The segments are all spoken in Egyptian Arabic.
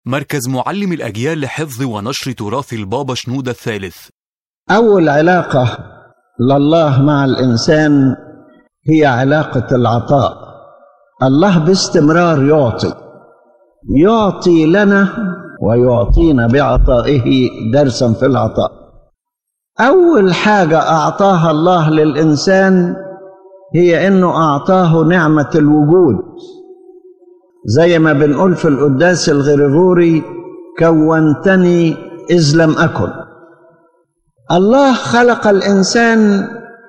مركز معلم الأجيال لحفظ ونشر تراث البابا شنودة الثالث أول علاقة لله مع الإنسان هي علاقة العطاء الله باستمرار يعطي يعطي لنا ويعطينا بعطائه درسا في العطاء أول حاجة أعطاها الله للإنسان هي إنه أعطاه نعمة الوجود زي ما بنقول في القداس الغريغوري كونتني إذ لم أكن الله خلق الإنسان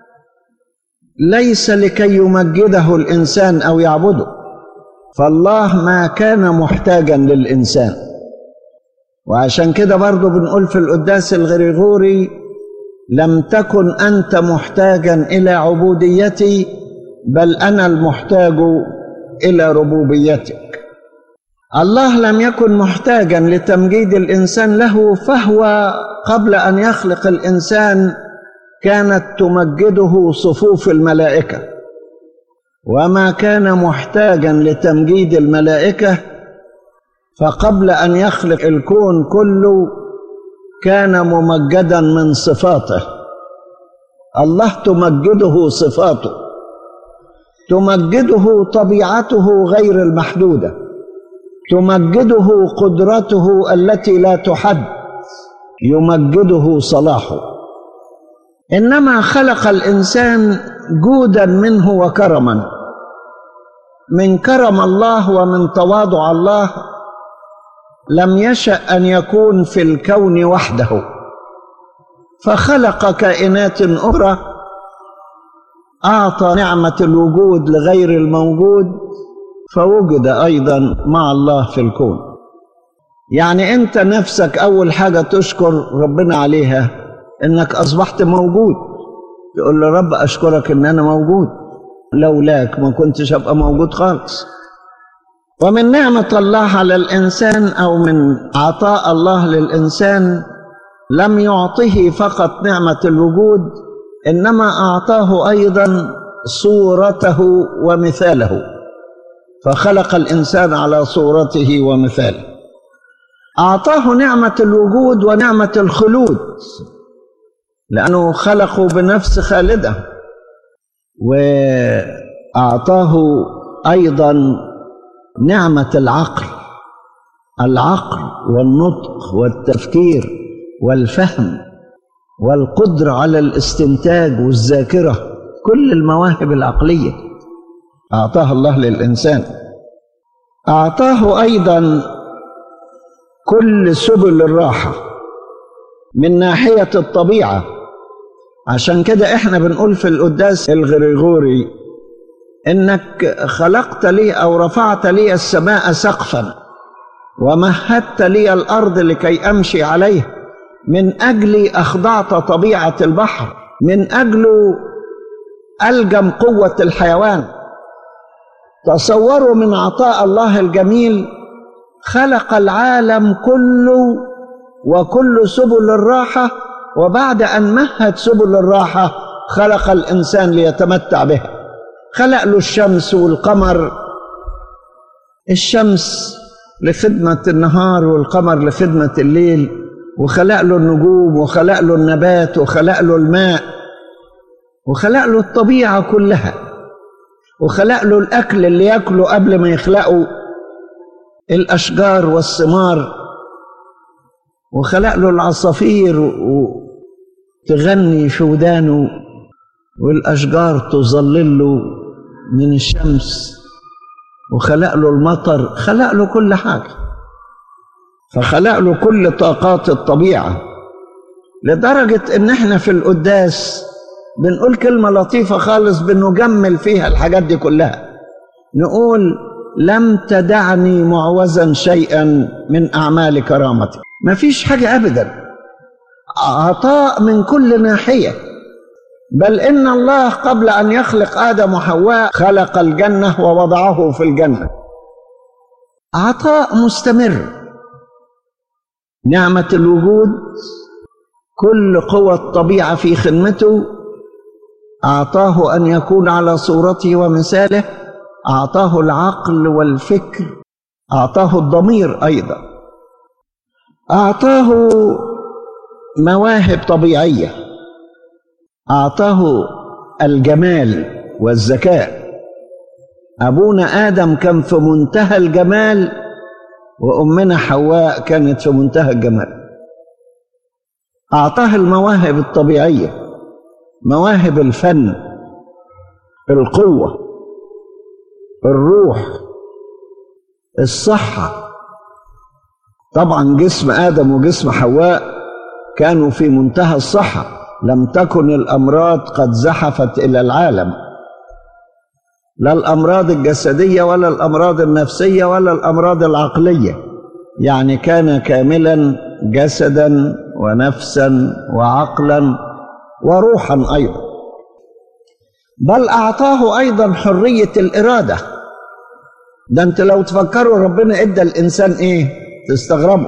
ليس لكي يمجده الإنسان أو يعبده فالله ما كان محتاجا للإنسان وعشان كده برضو بنقول في القداس الغريغوري لم تكن أنت محتاجا إلى عبوديتي بل أنا المحتاج إلى ربوبيتك الله لم يكن محتاجا لتمجيد الإنسان له فهو قبل أن يخلق الإنسان كانت تمجده صفوف الملائكة وما كان محتاجا لتمجيد الملائكة فقبل أن يخلق الكون كله كان ممجدا من صفاته الله تمجده صفاته تمجده طبيعته غير المحدوده تمجده قدرته التي لا تحد يمجده صلاحه انما خلق الانسان جودا منه وكرما من كرم الله ومن تواضع الله لم يشا ان يكون في الكون وحده فخلق كائنات اخرى اعطى نعمه الوجود لغير الموجود فوجد ايضا مع الله في الكون يعني انت نفسك اول حاجه تشكر ربنا عليها انك اصبحت موجود تقول له رب اشكرك ان انا موجود لولاك ما كنتش ابقى موجود خالص ومن نعمه الله على الانسان او من عطاء الله للانسان لم يعطه فقط نعمه الوجود انما اعطاه ايضا صورته ومثاله فخلق الانسان على صورته ومثاله اعطاه نعمه الوجود ونعمه الخلود لانه خلقه بنفس خالده واعطاه ايضا نعمه العقل العقل والنطق والتفكير والفهم والقدره على الاستنتاج والذاكره كل المواهب العقليه اعطاها الله للانسان اعطاه ايضا كل سبل الراحه من ناحيه الطبيعه عشان كده احنا بنقول في القداس الغريغوري انك خلقت لي او رفعت لي السماء سقفا ومهدت لي الارض لكي امشي عليه من اجلي اخضعت طبيعه البحر من اجله الجم قوه الحيوان تصوروا من عطاء الله الجميل خلق العالم كله وكل سبل الراحه وبعد ان مهد سبل الراحه خلق الانسان ليتمتع بها خلق له الشمس والقمر الشمس لخدمه النهار والقمر لخدمه الليل وخلق له النجوم وخلق له النبات وخلق له الماء وخلق له الطبيعه كلها وخلق له الاكل اللي ياكله قبل ما يخلقه الاشجار والثمار وخلق له العصافير وتغني في ودانه والاشجار تظلله من الشمس وخلق له المطر خلق له كل حاجه فخلق له كل طاقات الطبيعه لدرجه ان احنا في القداس بنقول كلمة لطيفة خالص بنجمل فيها الحاجات دي كلها نقول لم تدعني معوزا شيئا من أعمال كرامتي ما فيش حاجة أبدا عطاء من كل ناحية بل إن الله قبل أن يخلق آدم وحواء خلق الجنة ووضعه في الجنة عطاء مستمر نعمة الوجود كل قوى الطبيعة في خدمته أعطاه أن يكون على صورته ومثاله أعطاه العقل والفكر أعطاه الضمير أيضا أعطاه مواهب طبيعية أعطاه الجمال والذكاء أبونا آدم كان في منتهى الجمال وأمنا حواء كانت في منتهى الجمال أعطاه المواهب الطبيعية مواهب الفن القوة الروح الصحة طبعا جسم آدم وجسم حواء كانوا في منتهى الصحة لم تكن الأمراض قد زحفت إلى العالم لا الأمراض الجسدية ولا الأمراض النفسية ولا الأمراض العقلية يعني كان كاملا جسدا ونفسا وعقلا وروحا أيضا بل أعطاه أيضا حرية الإرادة ده أنت لو تفكروا ربنا إدى الإنسان إيه تستغربوا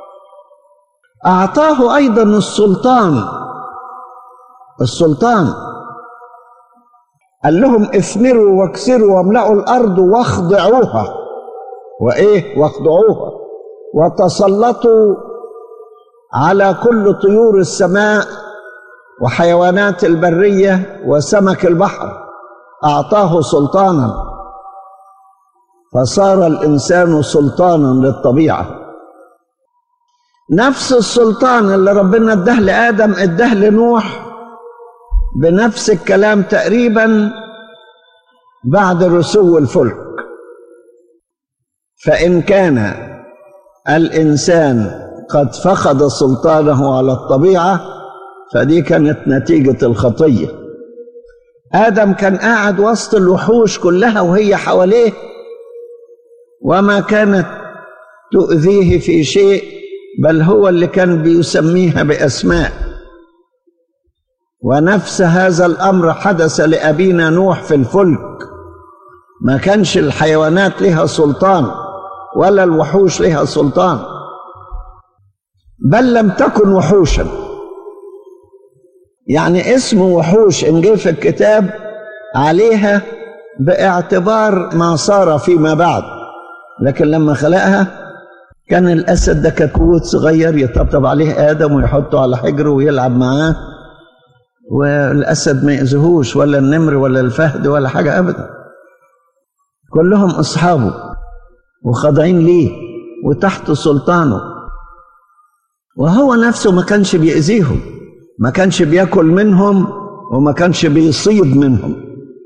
أعطاه أيضا السلطان السلطان قال لهم اثمروا واكسروا واملأوا الأرض واخضعوها وإيه واخضعوها وتسلطوا على كل طيور السماء وحيوانات البرية وسمك البحر أعطاه سلطانا فصار الإنسان سلطانا للطبيعة نفس السلطان اللي ربنا اداه لآدم اداه لنوح بنفس الكلام تقريبا بعد رسو الفلك فإن كان الإنسان قد فقد سلطانه على الطبيعة فدي كانت نتيجة الخطية آدم كان قاعد وسط الوحوش كلها وهي حواليه وما كانت تؤذيه في شيء بل هو اللي كان بيسميها بأسماء ونفس هذا الأمر حدث لأبينا نوح في الفلك ما كانش الحيوانات لها سلطان ولا الوحوش لها سلطان بل لم تكن وحوشا يعني اسم وحوش ان جه في الكتاب عليها باعتبار ما صار فيما بعد لكن لما خلقها كان الاسد ده كتكوت صغير يطبطب عليه ادم ويحطه على حجره ويلعب معاه والاسد ما يأذيهوش ولا النمر ولا الفهد ولا حاجه ابدا كلهم اصحابه وخاضعين ليه وتحت سلطانه وهو نفسه ما كانش بيأذيهم ما كانش بياكل منهم وما كانش بيصيد منهم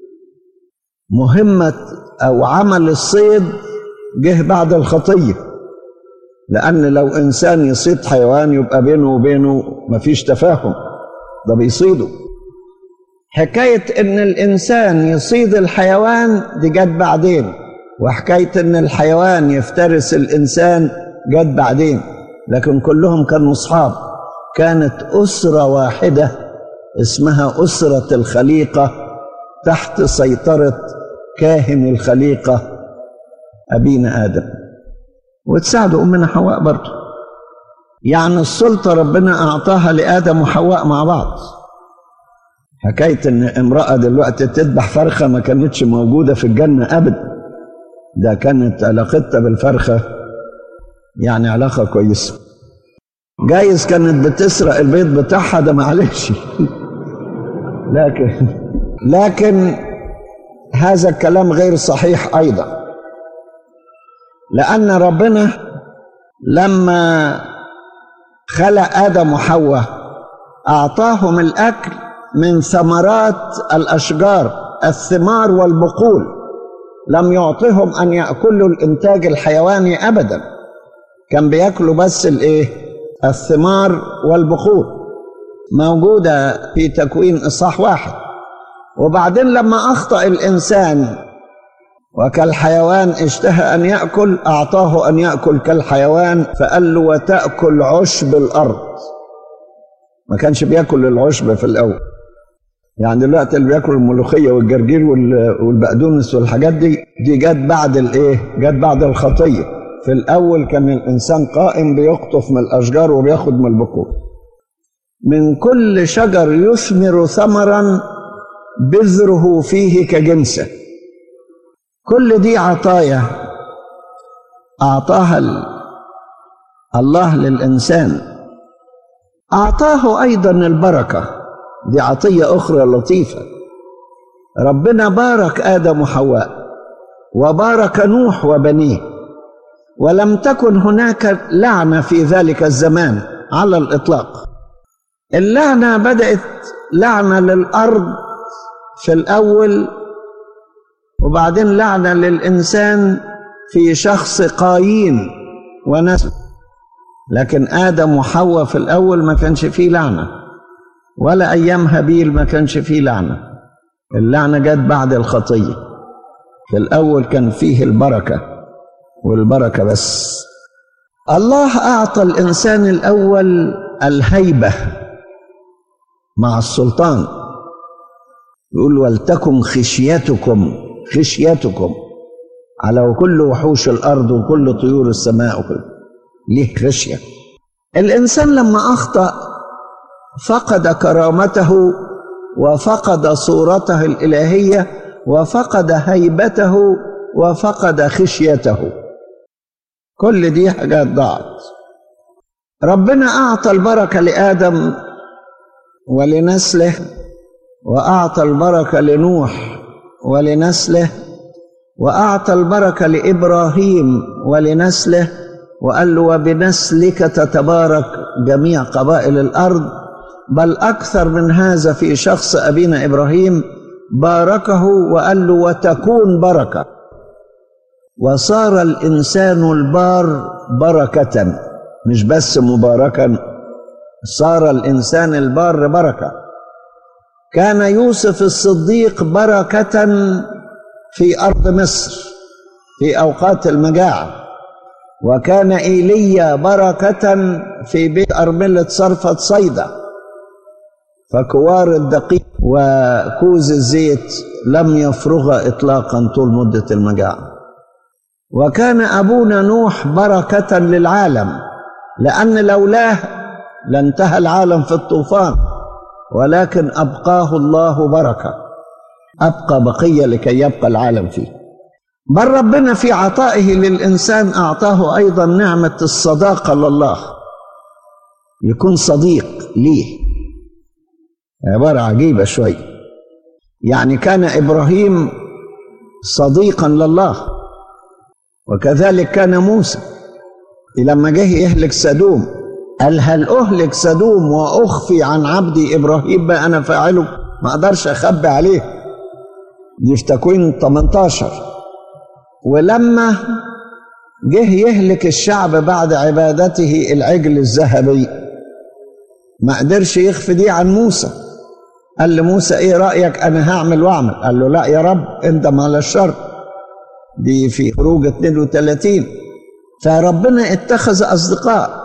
مهمة أو عمل الصيد جه بعد الخطية لأن لو إنسان يصيد حيوان يبقى بينه وبينه مفيش تفاهم ده بيصيده حكاية إن الإنسان يصيد الحيوان دي جت بعدين وحكاية إن الحيوان يفترس الإنسان جت بعدين لكن كلهم كانوا أصحاب كانت أسرة واحدة اسمها أسرة الخليقة تحت سيطرة كاهن الخليقة أبينا آدم وتساعدوا أمنا حواء برضه يعني السلطة ربنا أعطاها لآدم وحواء مع بعض حكاية إن امرأة دلوقتي تذبح فرخة ما كانتش موجودة في الجنة أبدا ده كانت علاقتها بالفرخة يعني علاقة كويسة جايز كانت بتسرق البيض بتاعها ده معلش لكن لكن هذا الكلام غير صحيح ايضا لان ربنا لما خلق ادم وحواء اعطاهم الاكل من ثمرات الاشجار الثمار والبقول لم يعطهم ان ياكلوا الانتاج الحيواني ابدا كان بياكلوا بس الايه الثمار والبخور موجودة في تكوين إصحاح واحد وبعدين لما أخطأ الإنسان وكالحيوان اشتهى أن يأكل أعطاه أن يأكل كالحيوان فقال له وتأكل عشب الأرض ما كانش بياكل العشب في الأول يعني دلوقتي اللي بياكل الملوخية والجرجير والبقدونس والحاجات دي دي جت بعد الإيه؟ جت بعد الخطية في الأول كان الإنسان قائم بيقطف من الأشجار وبياخد من البقول من كل شجر يثمر ثمرا بذره فيه كجنسه كل دي عطايا أعطاها الله للإنسان أعطاه أيضا البركة دي عطية أخرى لطيفة ربنا بارك آدم وحواء وبارك نوح وبنيه ولم تكن هناك لعنة في ذلك الزمان على الإطلاق اللعنة بدأت لعنة للأرض في الأول وبعدين لعنة للإنسان في شخص قايين ونسل لكن آدم وحواء في الأول ما كانش فيه لعنة ولا أيام هابيل ما كانش فيه لعنة اللعنة جت بعد الخطية في الأول كان فيه البركة والبركة بس الله أعطى الإنسان الأول الهيبة مع السلطان يقول ولتكن خشيتكم خشيتكم على كل وحوش الأرض وكل طيور السماء وكل ليه خشية الإنسان لما أخطأ فقد كرامته وفقد صورته الإلهية وفقد هيبته وفقد خشيته كل دي حاجات ضاعت ربنا أعطى البركة لآدم ولنسله وأعطى البركة لنوح ولنسله وأعطى البركة لإبراهيم ولنسله وقال له وبنسلك تتبارك جميع قبائل الأرض بل أكثر من هذا في شخص أبينا إبراهيم باركه وقال له وتكون بركة وصار الإنسان البار بركة مش بس مباركا صار الإنسان البار بركة كان يوسف الصديق بركة في أرض مصر في أوقات المجاعة وكان إيليا بركة في بيت أرملة صرفة صيدا فكوار الدقيق وكوز الزيت لم يفرغ إطلاقا طول مدة المجاعة وكان أبونا نوح بركة للعالم لأن لولاه لانتهى العالم في الطوفان ولكن أبقاه الله بركة أبقى بقية لكي يبقى العالم فيه بل ربنا في عطائه للإنسان أعطاه أيضا نعمة الصداقة لله يكون صديق ليه عبارة عجيبة شوي يعني كان إبراهيم صديقا لله وكذلك كان موسى لما جه يهلك سدوم قال هل أهلك سدوم وأخفي عن عبدي إبراهيم ما أنا فاعله ما أقدرش أخبي عليه دي في تكوين 18 ولما جه يهلك الشعب بعد عبادته العجل الذهبي ما قدرش يخفي دي عن موسى قال لموسى ايه رأيك انا هعمل واعمل قال له لا يا رب اندم على الشر دي في خروج 32 فربنا اتخذ اصدقاء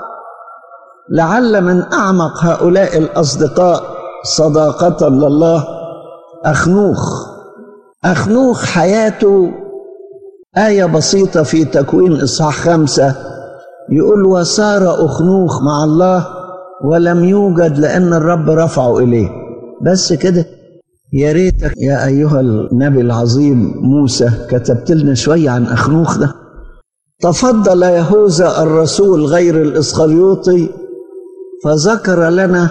لعل من اعمق هؤلاء الاصدقاء صداقة لله اخنوخ اخنوخ حياته آية بسيطة في تكوين إصحاح خمسة يقول وسار أخنوخ مع الله ولم يوجد لأن الرب رفعه إليه بس كده يا ريتك يا أيها النبي العظيم موسى كتبت لنا شوية عن أخنوخ ده تفضل يهوذا الرسول غير الإسخريوطي فذكر لنا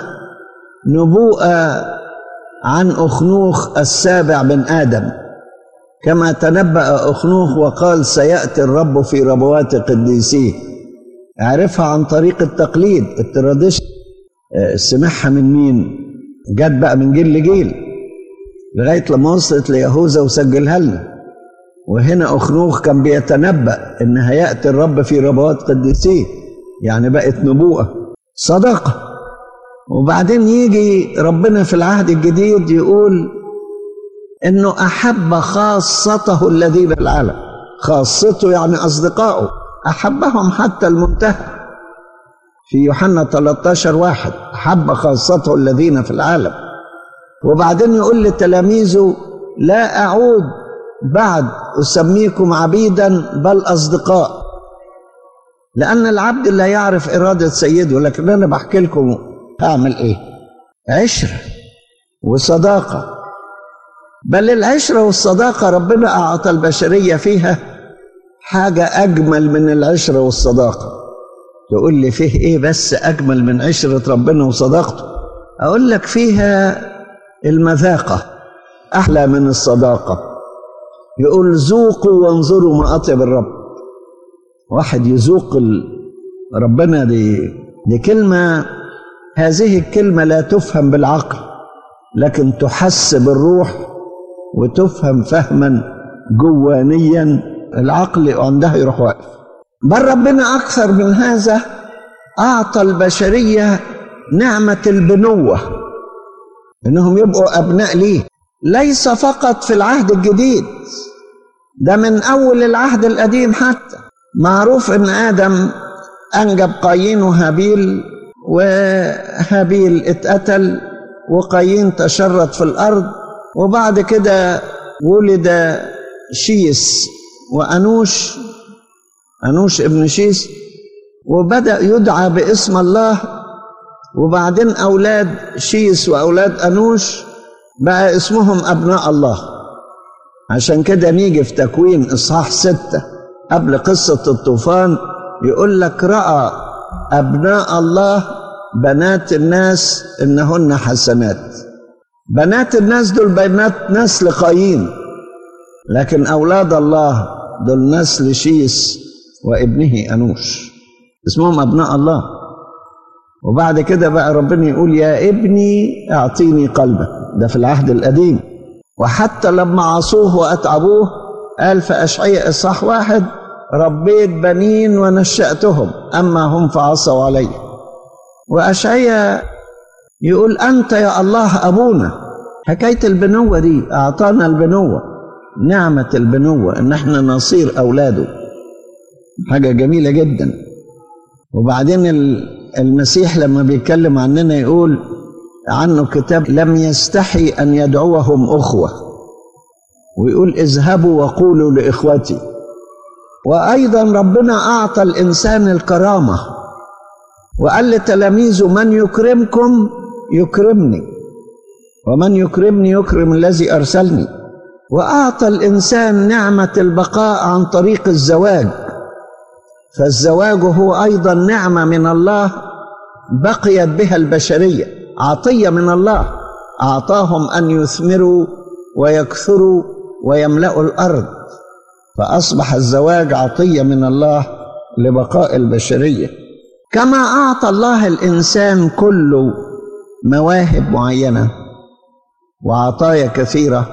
نبوءة عن أخنوخ السابع من آدم كما تنبأ أخنوخ وقال سيأتي الرب في ربوات قديسيه عرفها عن طريق التقليد التراديشن سمعها من مين جت بقى من جيل لجيل لغاية لما وصلت ليهوذا وسجلها لنا وهنا أخنوخ كان بيتنبأ إن هيأتي الرب في ربوات قديسيه يعني بقت نبوءة صدقة وبعدين يجي ربنا في العهد الجديد يقول انه احب خاصته الذين في العالم خاصته يعني اصدقائه احبهم حتى المنتهى في يوحنا 13 واحد احب خاصته الذين في العالم وبعدين يقول لتلاميذه لا اعود بعد اسميكم عبيدا بل اصدقاء لان العبد لا يعرف اراده سيده لكن انا بحكي لكم هعمل ايه عشره وصداقه بل العشرة والصداقة ربنا أعطى البشرية فيها حاجة أجمل من العشرة والصداقة تقول لي فيه ايه بس اجمل من عشرة ربنا وصداقته اقول لك فيها المذاقة احلى من الصداقة يقول ذوقوا وانظروا ما اطيب الرب واحد يذوق ربنا دي دي كلمة هذه الكلمة لا تفهم بالعقل لكن تحس بالروح وتفهم فهما جوانيا العقل عندها يروح واقف بل ربنا أكثر من هذا أعطى البشرية نعمة البنوة إنهم يبقوا أبناء ليه ليس فقط في العهد الجديد ده من أول العهد القديم حتى معروف إن آدم أنجب قايين وهابيل وهابيل اتقتل وقايين تشرد في الأرض وبعد كده ولد شيس وأنوش أنوش ابن شيس وبدأ يدعى باسم الله وبعدين أولاد شيس وأولاد أنوش بقى اسمهم أبناء الله عشان كده نيجي في تكوين إصحاح ستة قبل قصة الطوفان يقول لك رأى أبناء الله بنات الناس إنهن حسنات بنات الناس دول بنات نسل قايين لكن أولاد الله دول نسل شيس وابنه أنوش اسمهم أبناء الله وبعد كده بقى ربنا يقول يا ابني اعطيني قلبك ده في العهد القديم وحتى لما عصوه وأتعبوه قال في أشعياء إصحاح واحد ربيت بنين ونشأتهم أما هم فعصوا علي وأشعياء يقول أنت يا الله أبونا حكاية البنوة دي أعطانا البنوة نعمة البنوة إن احنا نصير أولاده حاجة جميلة جدا وبعدين المسيح لما بيتكلم عننا يقول عنه كتاب لم يستحي أن يدعوهم أخوة ويقول اذهبوا وقولوا لإخوتي وأيضا ربنا أعطى الإنسان الكرامة وقال لتلاميذه من يكرمكم يكرمني ومن يكرمني يكرم الذي أرسلني وأعطى الإنسان نعمة البقاء عن طريق الزواج فالزواج هو أيضا نعمة من الله بقيت بها البشرية عطية من الله أعطاهم أن يثمروا ويكثروا ويملأوا الأرض فأصبح الزواج عطية من الله لبقاء البشرية كما أعطى الله الإنسان كله مواهب معينة وعطايا كثيرة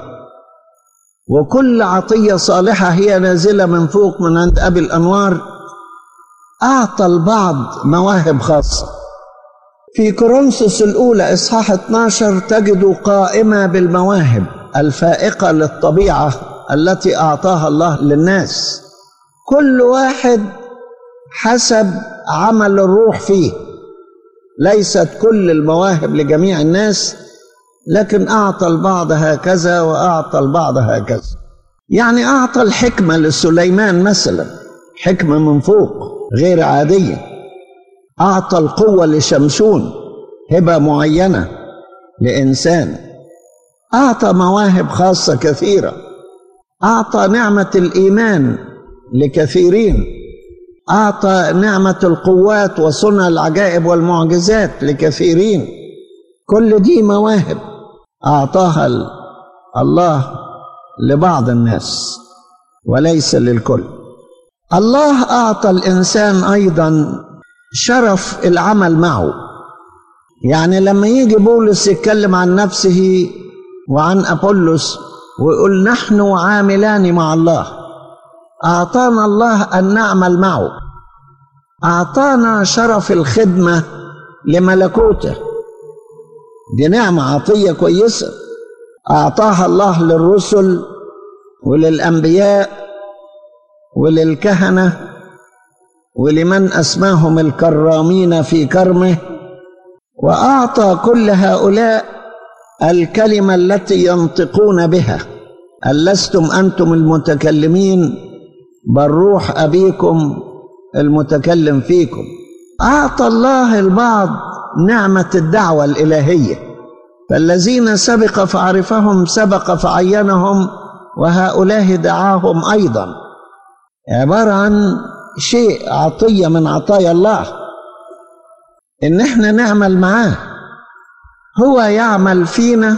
وكل عطية صالحة هي نازلة من فوق من عند أبي الأنوار أعطى البعض مواهب خاصة في كورنثوس الأولى إصحاح 12 تجد قائمة بالمواهب الفائقة للطبيعة التي أعطاها الله للناس كل واحد حسب عمل الروح فيه ليست كل المواهب لجميع الناس لكن أعطى البعض هكذا وأعطى البعض هكذا يعني أعطى الحكمة لسليمان مثلا حكمة من فوق غير عادية أعطى القوة لشمشون هبة معينة لإنسان أعطى مواهب خاصة كثيرة أعطى نعمة الإيمان لكثيرين أعطى نعمة القوات وصنع العجائب والمعجزات لكثيرين كل دي مواهب أعطاها الله لبعض الناس وليس للكل الله أعطى الإنسان أيضا شرف العمل معه يعني لما يجي بولس يتكلم عن نفسه وعن أبولس ويقول نحن عاملان مع الله أعطانا الله أن نعمل معه أعطانا شرف الخدمة لملكوته دي نعمة عطية كويسة أعطاها الله للرسل وللأنبياء وللكهنة ولمن أسماهم الكرامين في كرمه وأعطى كل هؤلاء الكلمة التي ينطقون بها ألستم أنتم المتكلمين بل روح أبيكم المتكلم فيكم أعطى الله البعض نعمة الدعوة الإلهية فالذين سبق فعرفهم سبق فعينهم وهؤلاء دعاهم أيضا عبارة عن شيء عطية من عطايا الله ان احنا نعمل معاه هو يعمل فينا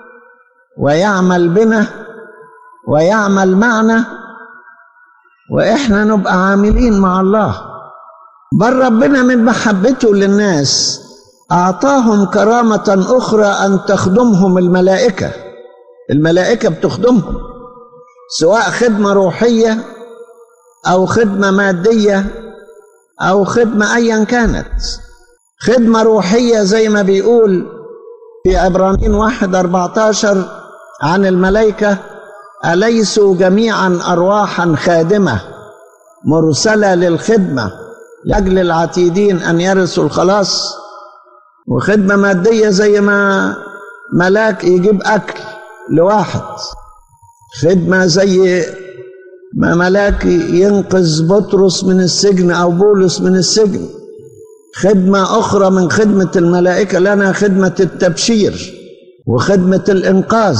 ويعمل بنا ويعمل معنا واحنا نبقى عاملين مع الله بل ربنا من محبته للناس اعطاهم كرامه اخرى ان تخدمهم الملائكه الملائكه بتخدمهم سواء خدمه روحيه او خدمه ماديه او خدمه ايا كانت خدمه روحيه زي ما بيقول في عبرانيين واحد أربعتاشر عن الملائكة أليسوا جميعا أرواحا خادمة مرسلة للخدمة لأجل العتيدين أن يرثوا الخلاص وخدمة مادية زي ما ملاك يجيب أكل لواحد خدمة زي ما ملاك ينقذ بطرس من السجن أو بولس من السجن خدمة أخرى من خدمة الملائكة لنا خدمة التبشير وخدمة الإنقاذ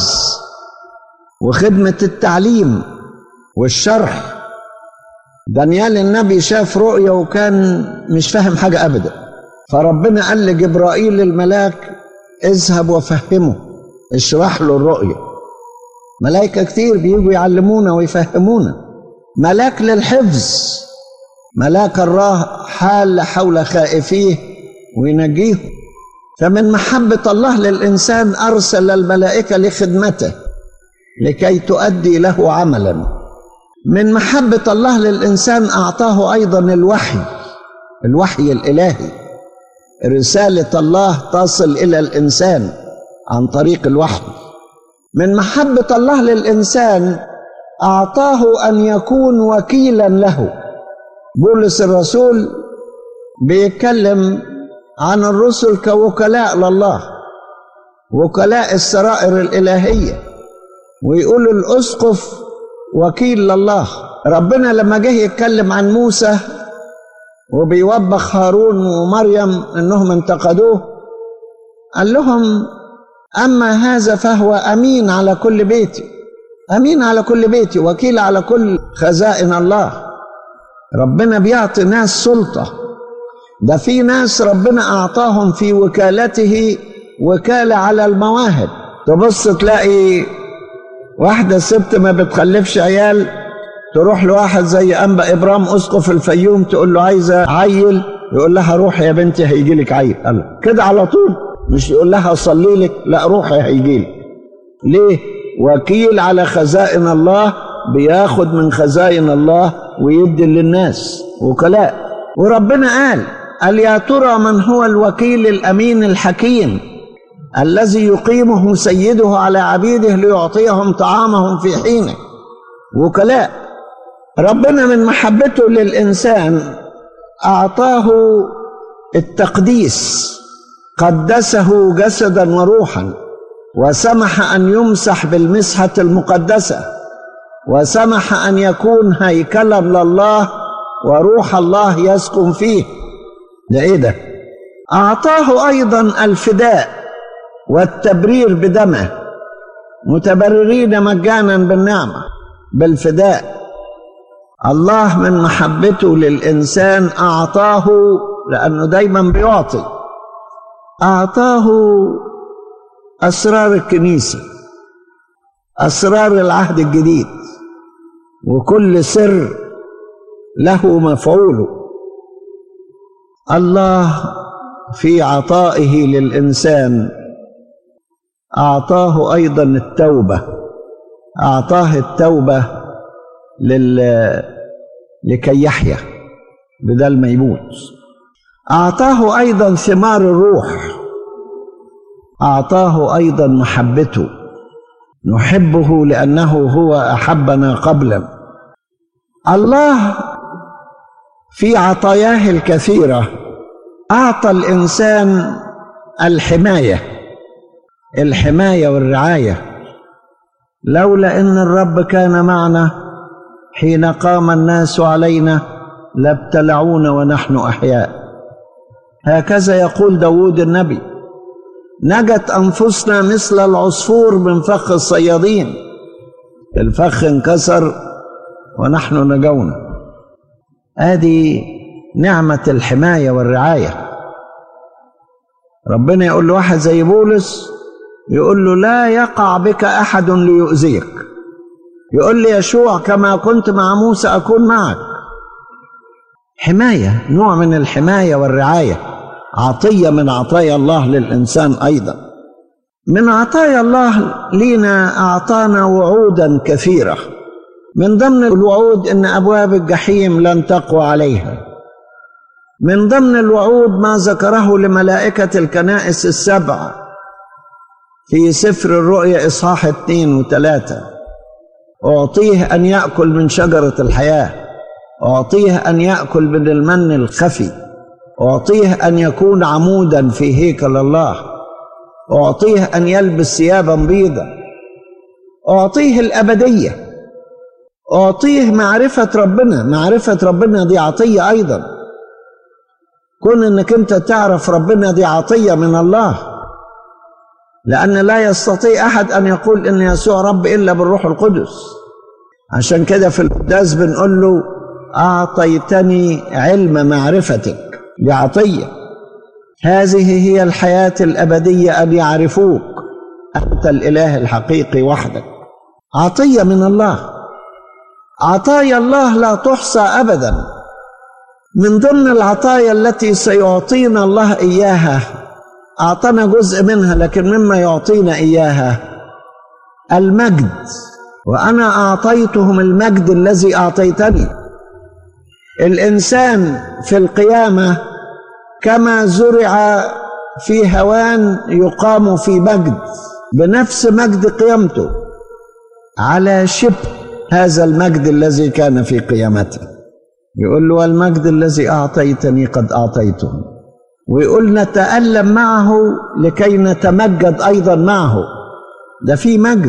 وخدمة التعليم والشرح دانيال النبي شاف رؤية وكان مش فاهم حاجة أبدا فربنا قال لجبرائيل الملاك اذهب وفهمه اشرح له الرؤية ملائكة كتير بيجوا يعلمونا ويفهمونا ملاك للحفظ ملاك الله حال حول خائفيه وينجيهم فمن محبة الله للإنسان أرسل الملائكة لخدمته لكي تؤدي له عملا من محبة الله للإنسان أعطاه أيضا الوحي الوحي الإلهي رسالة الله تصل إلى الإنسان عن طريق الوحي من محبة الله للإنسان أعطاه أن يكون وكيلا له بولس الرسول بيتكلم عن الرسل كوكلاء لله وكلاء السرائر الإلهية ويقول الأسقف وكيل لله ربنا لما جه يتكلم عن موسى وبيوبخ هارون ومريم انهم انتقدوه قال لهم اما هذا فهو امين على كل بيتي امين على كل بيتي وكيل على كل خزائن الله ربنا بيعطي ناس سلطه ده في ناس ربنا اعطاهم في وكالته وكاله على المواهب تبص تلاقي واحده ست ما بتخلفش عيال تروح لواحد زي انبا ابرام اسقف الفيوم تقول له عايزه عيل يقول لها روحي يا بنتي هيجي لك عيل قال كده على طول مش يقول لها صلي لك لا روحي هيجي لك ليه وكيل على خزائن الله بياخد من خزائن الله ويدي للناس وكلاء وربنا قال قال يا ترى من هو الوكيل الامين الحكيم الذي يقيمه سيده على عبيده ليعطيهم طعامهم في حينه وكلاء ربنا من محبته للانسان اعطاه التقديس قدسه جسدا وروحا وسمح ان يمسح بالمسحه المقدسه وسمح ان يكون هيكلا لله وروح الله يسكن فيه ده ايه ده اعطاه ايضا الفداء والتبرير بدمه متبررين مجانا بالنعمه بالفداء الله من محبته للانسان اعطاه لانه دايما بيعطي اعطاه اسرار الكنيسه اسرار العهد الجديد وكل سر له مفعوله الله في عطائه للانسان اعطاه ايضا التوبه اعطاه التوبه لل... لكي يحيا بدل ما يموت اعطاه ايضا ثمار الروح اعطاه ايضا محبته نحبه لانه هو احبنا قبلا الله في عطاياه الكثيره اعطى الانسان الحمايه الحمايه والرعايه لولا ان الرب كان معنا حين قام الناس علينا لابتلعونا ونحن احياء هكذا يقول داود النبي نجت انفسنا مثل العصفور من فخ الصيادين الفخ انكسر ونحن نجونا ادي نعمه الحمايه والرعايه ربنا يقول له واحد زي بولس يقول له لا يقع بك احد ليؤذيك يقول لي يشوع كما كنت مع موسى اكون معك حمايه نوع من الحمايه والرعايه عطيه من عطايا الله للانسان ايضا من عطايا الله لينا اعطانا وعودا كثيره من ضمن الوعود ان ابواب الجحيم لن تقوى عليها من ضمن الوعود ما ذكره لملائكه الكنائس السبع في سفر الرؤيا اصحاح اثنين وثلاثه اعطيه ان ياكل من شجره الحياه اعطيه ان ياكل من المن الخفي اعطيه ان يكون عمودا في هيكل الله اعطيه ان يلبس ثيابا بيضا اعطيه الابديه اعطيه معرفه ربنا معرفه ربنا دي عطيه ايضا كون انك انت تعرف ربنا دي عطيه من الله لان لا يستطيع احد ان يقول ان يسوع رب الا بالروح القدس عشان كده في القداس بنقول له اعطيتني علم معرفتك دي عطيه هذه هي الحياه الابديه ان يعرفوك انت الاله الحقيقي وحدك عطيه من الله عطايا الله لا تحصى ابدا من ضمن العطايا التي سيعطينا الله اياها اعطانا جزء منها لكن مما يعطينا اياها المجد وانا اعطيتهم المجد الذي اعطيتني الانسان في القيامه كما زرع في هوان يقام في مجد بنفس مجد قيامته على شبه هذا المجد الذي كان في قيامته يقول له المجد الذي اعطيتني قد اعطيته ويقول نتالم معه لكي نتمجد ايضا معه ده في مجد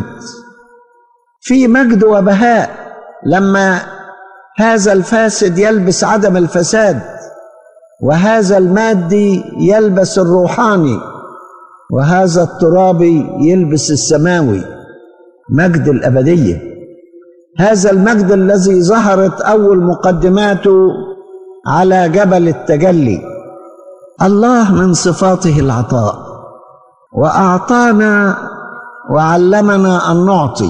في مجد وبهاء لما هذا الفاسد يلبس عدم الفساد وهذا المادي يلبس الروحاني وهذا الترابي يلبس السماوي مجد الابديه هذا المجد الذي ظهرت اول مقدماته على جبل التجلي الله من صفاته العطاء واعطانا وعلمنا ان نعطي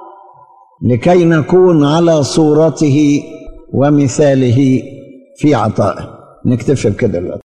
لكي نكون على صورته ومثاله في عطائه نكتفي بكده دلوقتي